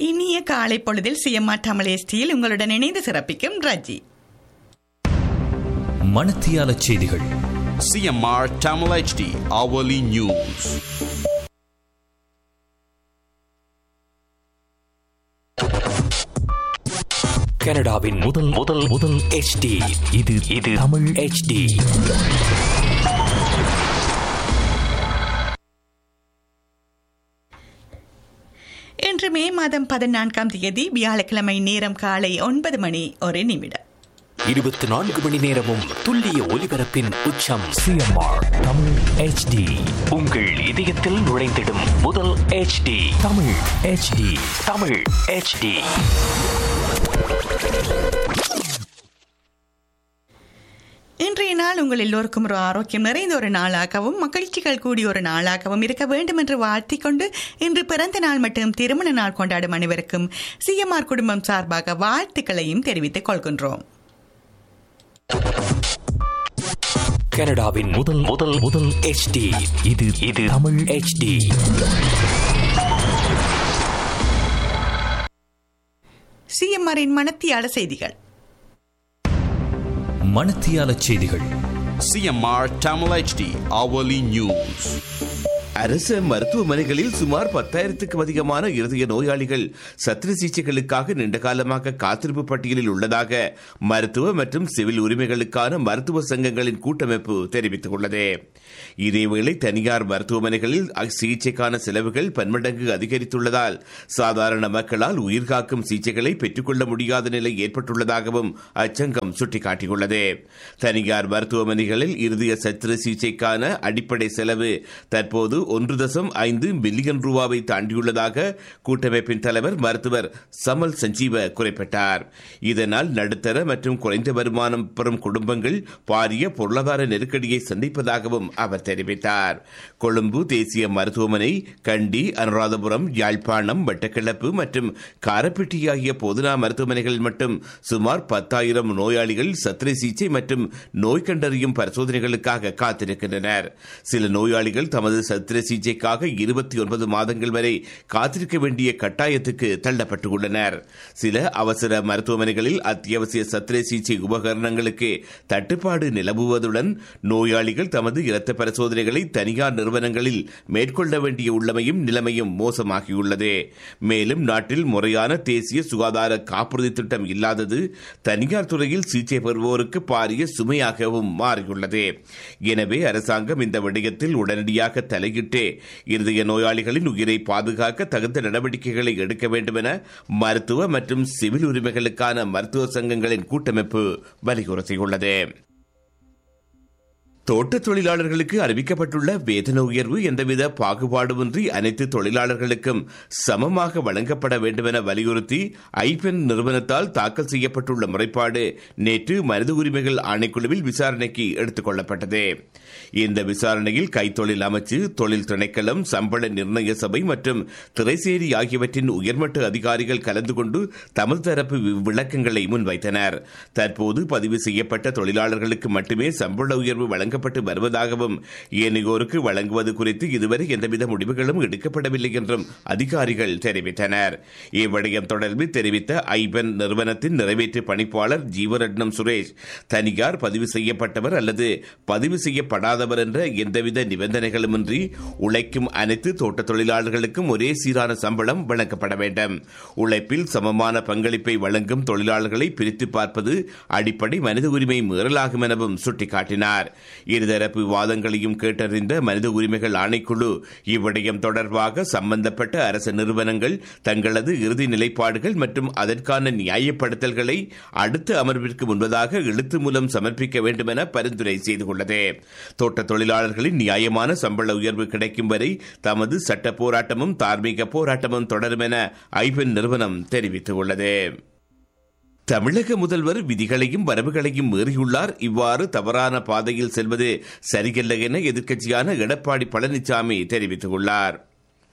இனிய காலை பொழுதில் சிஎம்ஆர் தமிழேஸ்டியில் உங்களுடன் இணைந்து சிறப்பிக்கும் ரஜி மணத்தியால செய்திகள் CMR Tamil HD hourly news. கனடாவின் முதல் முதல் முதல் HD இது இது தமிழ் HD இன்று மே மாதம் பதினான்காம் தேதி வியாழக்கிழமை நேரம் காலை ஒன்பது மணி ஒரு நிமிடம் இருபத்தி நான்கு மணி நேரமும் துல்லிய ஒலிபரப்பின் உச்சம் சிஎம்ஆர் தமிழ் HD உங்கள் இதயத்தில் நுழைந்திடும் முதல் HD Tamil HD Tamil HD இன்றைய நாள் உங்கள் எல்லோருக்கும் ஒரு ஆரோக்கியம் நிறைந்த ஒரு நாளாகவும் மகிழ்ச்சிகள் கூடிய ஒரு நாளாகவும் இருக்க வேண்டும் என்று வாழ்த்திக் கொண்டு இன்று பிறந்த நாள் மற்றும் திருமண நாள் கொண்டாடும் அனைவருக்கும் சிஎம்ஆர் குடும்பம் சார்பாக வாழ்த்துக்களையும் தெரிவித்துக் கொள்கின்றோம் கனடாவின் முதல் முதல் முதல் HD இது இது தமிழ் HD சிஎம்ஆரின் மனத்தியால செய்திகள் மணத்தியால செய்திகள் CMR Tamil HD hourly news. அரச மருத்துவமனைகளில் சுமார் பத்தாயிரத்துக்கும் அதிகமான இருதய நோயாளிகள் சத்திர சிகிச்சைகளுக்காக நீண்ட காலமாக காத்திருப்பு பட்டியலில் உள்ளதாக மருத்துவ மற்றும் சிவில் உரிமைகளுக்கான மருத்துவ சங்கங்களின் கூட்டமைப்பு தெரிவித்துள்ளது இதேவேளை தனியார் மருத்துவமனைகளில் சிகிச்சைக்கான செலவுகள் பன்மடங்கு அதிகரித்துள்ளதால் சாதாரண மக்களால் உயிர்காக்கும் சிகிச்சைகளை பெற்றுக்கொள்ள முடியாத நிலை ஏற்பட்டுள்ளதாகவும் அச்சங்கம் சுட்டிக்காட்டியுள்ளது தனியார் மருத்துவமனைகளில் இருதய சத்திர சிகிச்சைக்கான அடிப்படை செலவு தற்போது ஒன்று தசம் ஐந்து பில்லியன் ரூபாவை தாண்டியுள்ளதாக கூட்டமைப்பின் தலைவர் மருத்துவர் சமல் சஞ்சீவ குறிப்பிட்டார் இதனால் நடுத்தர மற்றும் குறைந்த வருமானம் பெறும் குடும்பங்கள் பாரிய பொருளாதார நெருக்கடியை சந்திப்பதாகவும் அவர் தெரிவித்தார் கொழும்பு தேசிய மருத்துவமனை கண்டி அனுராதபுரம் யாழ்ப்பாணம் வட்டக்கிழப்பு மற்றும் காரப்பட்டி ஆகிய பொதுநா மருத்துவமனைகளில் மட்டும் சுமார் பத்தாயிரம் நோயாளிகள் சத்திரை சிகிச்சை மற்றும் நோய் கண்டறியும் பரிசோதனைகளுக்காக காத்திருக்கின்றனர் சில நோயாளிகள் தமது சத்திர சிகிச்சைக்காக இருபத்தி ஒன்பது மாதங்கள் வரை காத்திருக்க வேண்டிய கட்டாயத்துக்கு தள்ளப்பட்டுள்ளனர் சில அவசர மருத்துவமனைகளில் அத்தியாவசிய சத்திர சிகிச்சை உபகரணங்களுக்கு தட்டுப்பாடு நிலவுவதுடன் நோயாளிகள் தமது இரத்த பரிசோதனைகளை தனியார் நிறுவனங்களில் மேற்கொள்ள வேண்டிய உள்ளமையும் நிலைமையும் மோசமாகியுள்ளது மேலும் நாட்டில் முறையான தேசிய சுகாதார காப்புறுதி திட்டம் இல்லாதது தனியார் துறையில் சிகிச்சை பெறுவோருக்கு பாரிய சுமையாகவும் மாறியுள்ளது எனவே அரசாங்கம் இந்த விடயத்தில் உடனடியாக தலையிட்டு இருதய நோயாளிகளின் உயிரை பாதுகாக்க தகுந்த நடவடிக்கைகளை எடுக்க வேண்டும் என மருத்துவ மற்றும் சிவில் உரிமைகளுக்கான மருத்துவ சங்கங்களின் கூட்டமைப்பு வலியுறுத்தியுள்ளது தோட்ட தொழிலாளர்களுக்கு அறிவிக்கப்பட்டுள்ள வேதன உயர்வு எந்தவித பாகுபாடுமின்றி அனைத்து தொழிலாளர்களுக்கும் சமமாக வழங்கப்பட வேண்டும் என வலியுறுத்தி ஐபென் நிறுவனத்தால் தாக்கல் செய்யப்பட்டுள்ள முறைப்பாடு நேற்று மனித உரிமைகள் ஆணைக்குழுவில் விசாரணைக்கு எடுத்துக் கொள்ளப்பட்டது இந்த விசாரணையில் கைத்தொழில் அமைச்சு தொழில் திணைக்களம் சம்பள நிர்ணய சபை மற்றும் திரைசேரி ஆகியவற்றின் உயர்மட்ட அதிகாரிகள் கலந்து கொண்டு தமது தரப்பு விளக்கங்களை முன்வைத்தனர் தற்போது பதிவு செய்யப்பட்ட தொழிலாளர்களுக்கு மட்டுமே சம்பள உயர்வு வழங்கப்பட்டு வருவதாகவும் ஏனையோருக்கு வழங்குவது குறித்து இதுவரை எந்தவித முடிவுகளும் எடுக்கப்படவில்லை என்றும் அதிகாரிகள் தெரிவித்தனர் இவ்விடயம் தொடர்பில் தெரிவித்த ஐபன் நிறுவனத்தின் நிறைவேற்று பணிப்பாளர் ஜீவரட்னம் சுரேஷ் தனியார் பதிவு செய்யப்பட்டவர் அல்லது பதிவு செய்யப்படாதவர் என்ற எந்தவித நிபந்தனைகளுமின்றி உழைக்கும் அனைத்து தோட்ட தொழிலாளர்களுக்கும் ஒரே சீரான சம்பளம் வழங்கப்பட வேண்டும் உழைப்பில் சமமான பங்களிப்பை வழங்கும் தொழிலாளர்களை பிரித்து பார்ப்பது அடிப்படை மனித உரிமை மீறலாகும் எனவும் சுட்டிக்காட்டினார் இருதரப்பு விவாதங்களையும் கேட்டறிந்த மனித உரிமைகள் ஆணைக்குழு இவ்விடயம் தொடர்பாக சம்பந்தப்பட்ட அரசு நிறுவனங்கள் தங்களது இறுதி நிலைப்பாடுகள் மற்றும் அதற்கான நியாயப்படுத்தல்களை அடுத்த அமர்விற்கு முன்பதாக எழுத்து மூலம் சமர்ப்பிக்க வேண்டும் என பரிந்துரை செய்து கொண்டது தோட்ட தொழிலாளர்களின் நியாயமான சம்பள உயர்வு கிடைக்கும் வரை தமது சட்ட போராட்டமும் தார்மீக போராட்டமும் தொடரும் என ஐபென் நிறுவனம் தெரிவித்துள்ளது தமிழக முதல்வர் விதிகளையும் வரவுகளையும் மீறியுள்ளார் இவ்வாறு தவறான பாதையில் செல்வது சரியல்ல என எதிர்க்கட்சியான எடப்பாடி பழனிசாமி தெரிவித்துள்ளார்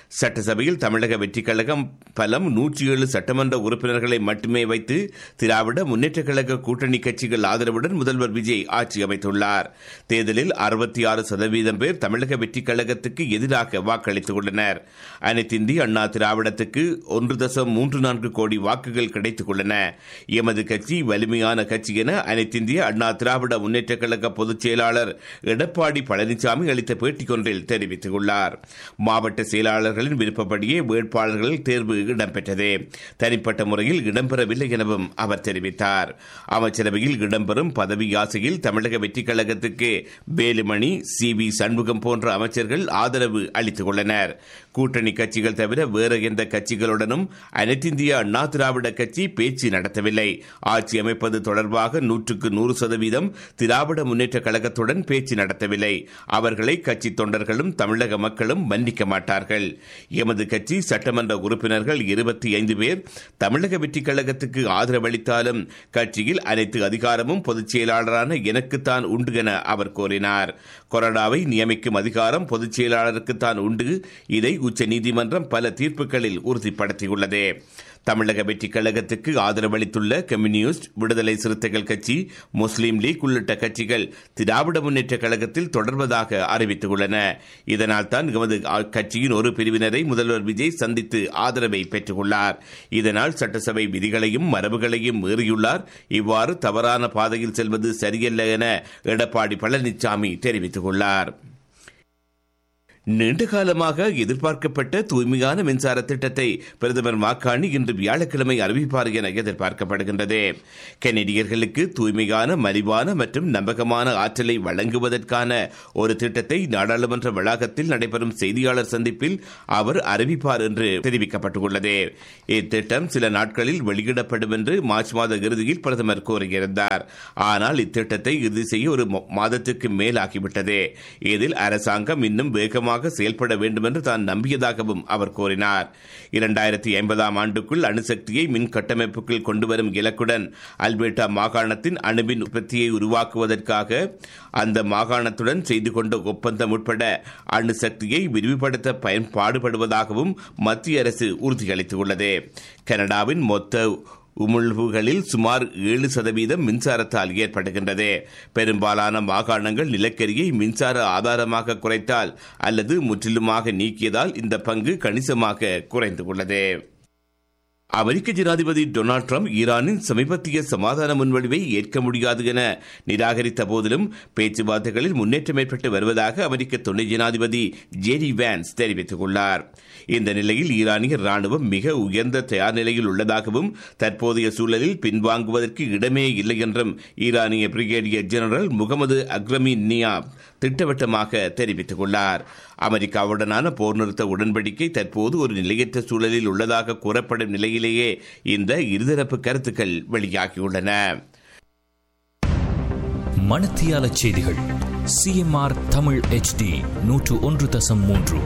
சட்டசபையில் தமிழக வெற்றிக் கழகம் பலம் நூற்றி ஏழு சட்டமன்ற உறுப்பினர்களை மட்டுமே வைத்து திராவிட முன்னேற்றக் கழக கூட்டணி கட்சிகள் ஆதரவுடன் முதல்வர் விஜய் ஆட்சி அமைத்துள்ளார் தேர்தலில் அறுபத்தி ஆறு சதவீதம் பேர் தமிழக வெற்றிக் கழகத்துக்கு எதிராக வாக்களித்துள்ளனர் அனைத்திந்திய அண்ணா திராவிடத்துக்கு ஒன்று தசம் மூன்று நான்கு கோடி வாக்குகள் கிடைத்துள்ளன எமது கட்சி வலிமையான கட்சி என அனைத்திந்திய அண்ணா திராவிட முன்னேற்றக் கழக பொதுச் செயலாளர் எடப்பாடி பழனிசாமி அளித்த பேட்டிக்கொன்றில் தெரிவித்துள்ளார் மாவட்ட செயலாளர்களின் விருப்பப்படியே வேட்பாளர்கள் தேர்வு இடம்பெற்றது தனிப்பட்ட முறையில் இடம்பெறவில்லை எனவும் அவர் தெரிவித்தார் அமைச்சரவையில் இடம்பெறும் பதவி ஆசையில் தமிழக வெற்றிக் கழகத்துக்கு வேலுமணி சி வி சண்முகம் போன்ற அமைச்சர்கள் ஆதரவு அளித்துள்ளனர் கூட்டணி கட்சிகள் தவிர வேறு எந்த கட்சிகளுடனும் அனைத்திந்திய அண்ணா திராவிட கட்சி பேச்சு நடத்தவில்லை ஆட்சி அமைப்பது தொடர்பாக நூற்றுக்கு நூறு சதவீதம் திராவிட முன்னேற்ற கழகத்துடன் பேச்சு நடத்தவில்லை அவர்களை கட்சி தொண்டர்களும் தமிழக மக்களும் மன்னிக்க மாட்டார்கள் எமது கட்சி சட்டமன்ற உறுப்பினர்கள் இருபத்தி ஐந்து பேர் தமிழக வெற்றிக் கழகத்துக்கு ஆதரவளித்தாலும் கட்சியில் அனைத்து அதிகாரமும் பொதுச் செயலாளரான எனக்குத்தான் உண்டு என அவர் கூறினார் கொறடாவை நியமிக்கும் அதிகாரம் பொதுச் செயலாளருக்குத்தான் உண்டு இதை உச்சநீதிமன்றம் பல தீர்ப்புகளில் உறுதிப்படுத்தியுள்ளது தமிழக வெற்றிக் கழகத்துக்கு ஆதரவளித்துள்ள கம்யூனிஸ்ட் விடுதலை சிறுத்தைகள் கட்சி முஸ்லீம் லீக் உள்ளிட்ட கட்சிகள் திராவிட முன்னேற்ற கழகத்தில் தொடர்வதாக அறிவித்துள்ளன இதனால் தான் எமது கட்சியின் ஒரு பிரிவினரை முதல்வர் விஜய் சந்தித்து ஆதரவை பெற்றுள்ளார் இதனால் சட்டசபை விதிகளையும் மரபுகளையும் மீறியுள்ளார் இவ்வாறு தவறான பாதையில் செல்வது சரியல்ல என எடப்பாடி பழனிசாமி தெரிவித்துள்ளார் நீண்டகாலமாக எதிர்பார்க்கப்பட்ட தூய்மையான மின்சார திட்டத்தை பிரதமர் மாக்காணி இன்று வியாழக்கிழமை அறிவிப்பார் என எதிர்பார்க்கப்படுகின்றது கெனடியர்களுக்கு தூய்மையான மலிவான மற்றும் நம்பகமான ஆற்றலை வழங்குவதற்கான ஒரு திட்டத்தை நாடாளுமன்ற வளாகத்தில் நடைபெறும் செய்தியாளர் சந்திப்பில் அவர் அறிவிப்பார் என்று தெரிவிக்கப்பட்டுள்ளது இத்திட்டம் சில நாட்களில் வெளியிடப்படும் என்று மார்ச் மாத இறுதியில் பிரதமர் கூறியிருந்தார் ஆனால் இத்திட்டத்தை இறுதி செய்ய ஒரு மாதத்துக்கு மேலாகிவிட்டது இதில் அரசாங்கம் இன்னும் வேகமாக வேகமாக செயல்பட வேண்டும் என்று தான் நம்பியதாகவும் அவர் கூறினார் இரண்டாயிரத்தி ஐம்பதாம் ஆண்டுக்குள் அணுசக்தியை மின் கட்டமைப்புக்குள் கொண்டுவரும் இலக்குடன் அல்பேட்டா மாகாணத்தின் அணுமின் உற்பத்தியை உருவாக்குவதற்காக அந்த மாகாணத்துடன் செய்து கொண்ட ஒப்பந்தம் உட்பட அணுசக்தியை விரிவுபடுத்த பயன்பாடுபடுவதாகவும் மத்திய அரசு உறுதியளித்துள்ளது கனடாவின் மொத்த உமிழ்வுகளில் சுமார் ஏழு சதவீதம் மின்சாரத்தால் ஏற்படுகின்றது பெரும்பாலான மாகாணங்கள் நிலக்கரியை மின்சார ஆதாரமாக குறைத்தால் அல்லது முற்றிலுமாக நீக்கியதால் இந்த பங்கு கணிசமாக குறைந்துள்ளது அமெரிக்க ஜனாதிபதி டொனால்டு ட்ரம்ப் ஈரானின் சமீபத்திய சமாதான முன்வடிவை ஏற்க முடியாது என நிராகரித்த போதிலும் பேச்சுவார்த்தைகளில் முன்னேற்றம் ஏற்பட்டு வருவதாக அமெரிக்க துணை ஜனாதிபதி ஜேடி வேன்ஸ் தெரிவித்துள்ளார் இந்த நிலையில் ஈரானிய ராணுவம் மிக உயர்ந்த தயார் நிலையில் உள்ளதாகவும் தற்போதைய சூழலில் பின்வாங்குவதற்கு இடமே இல்லை என்றும் ஈரானிய brigadier general Mohammad Akraminia திட்டவட்டமாக தெரிவித்துள்ளார் அமெரிக்காவுடனான போர் நிறுத்த உடன்படிக்கை தற்போது ஒரு நிலையற்ற சூழலில் உள்ளதாக கூறப்படும் நிலையிலேயே இந்த இருதரப்பு கருத்துக்கள் வெளியாகியுள்ளன மணத்தியால செய்திகள் சிஎம்ஆர் தமிழ் எச்டி நூற்று ஒன்று தசம் மூன்று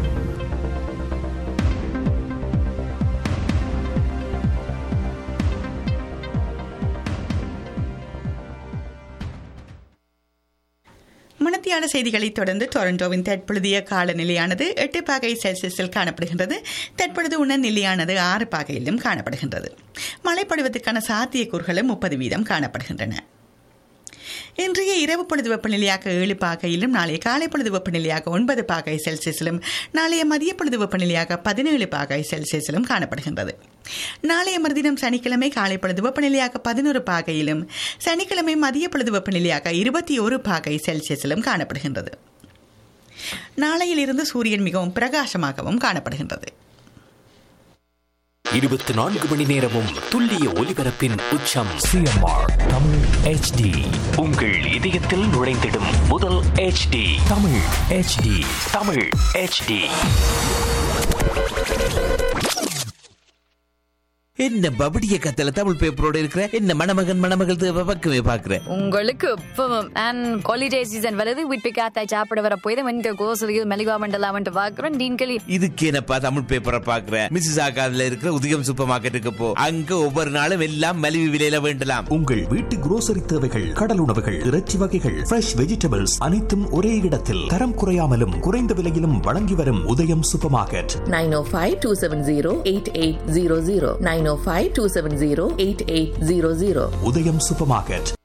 மணத்தியான செய்திகளை தொடர்ந்து டொரண்டோவின் தற்பொழுதைய காலநிலையானது எட்டு பாகை செல்சியஸில் காணப்படுகின்றது தற்பொழுது உணர் நிலையானது ஆறு பாகையிலும் காணப்படுகின்றது மழைப்படுவதற்கான சாத்தியக்கூறுகளும் முப்பது வீதம் காணப்படுகின்றன இன்றைய இரவு பொழுது வெப்பநிலையாக ஏழு பாகையிலும் நாளைய காலை பொழுது வெப்பநிலையாக ஒன்பது பாகை செல்சியஸிலும் நாளைய மதிய பொழுது வெப்பநிலையாக பதினேழு பாகை செல்சியஸிலும் காணப்படுகின்றது நாளைய மறுதினம் சனிக்கிழமை காலை பொழுது வெப்பநிலையாக பதினோரு பாகையிலும் சனிக்கிழமை மதிய பொழுது வெப்பநிலையாக இருபத்தி ஒரு பாகை செல்சியஸிலும் காணப்படுகின்றது நாளையிலிருந்து சூரியன் மிகவும் பிரகாசமாகவும் காணப்படுகின்றது இருபத்தி நான்கு மணி நேரமும் துல்லிய ஒலிபரப்பின் உச்சம் சிஎம்ஆர் தமிழ் ஹெச்டி உங்கள் இதயத்தில் நுழைந்திடும் முதல் HD Tamil HD Tamil HD என்ன பபடிய கத்தல தமிழ் பேப்பரோட இருக்கிற என்ன மணமகன் மணமகள் தேவை பக்கமே பாக்குற உங்களுக்கு இப்பவும் அண்ட் ஹாலிடே சீசன் வருது வீட்டு காத்தாய் சாப்பிட வர போய் தான் வந்து கோசலியில் மெலிவா மண்டலாமன்ட்டு பார்க்குறோம் டீன்களி இதுக்கு என்னப்பா தமிழ் பேப்பரை பாக்குற மிஸ்ஸஸ் ஆகாதுல இருக்கிற உதயம் சூப்பர் மார்க்கெட்டுக்கு போ அங்க ஒவ்வொரு நாளும் எல்லாம் மலிவு விலையில வேண்டலாம் உங்கள் வீட்டு குரோசரி தேவைகள் கடல் உணவுகள் இறைச்சி வகைகள் ஃப்ரெஷ் வெஜிடபிள்ஸ் அனைத்தும் ஒரே இடத்தில் தரம் குறையாமலும் குறைந்த விலையிலும் வழங்கி வரும் உதயம் சூப்பர் மார்க்கெட் 905-270-8800 905-270-8800 உதயம் சூப்பர் மார்க்கெட்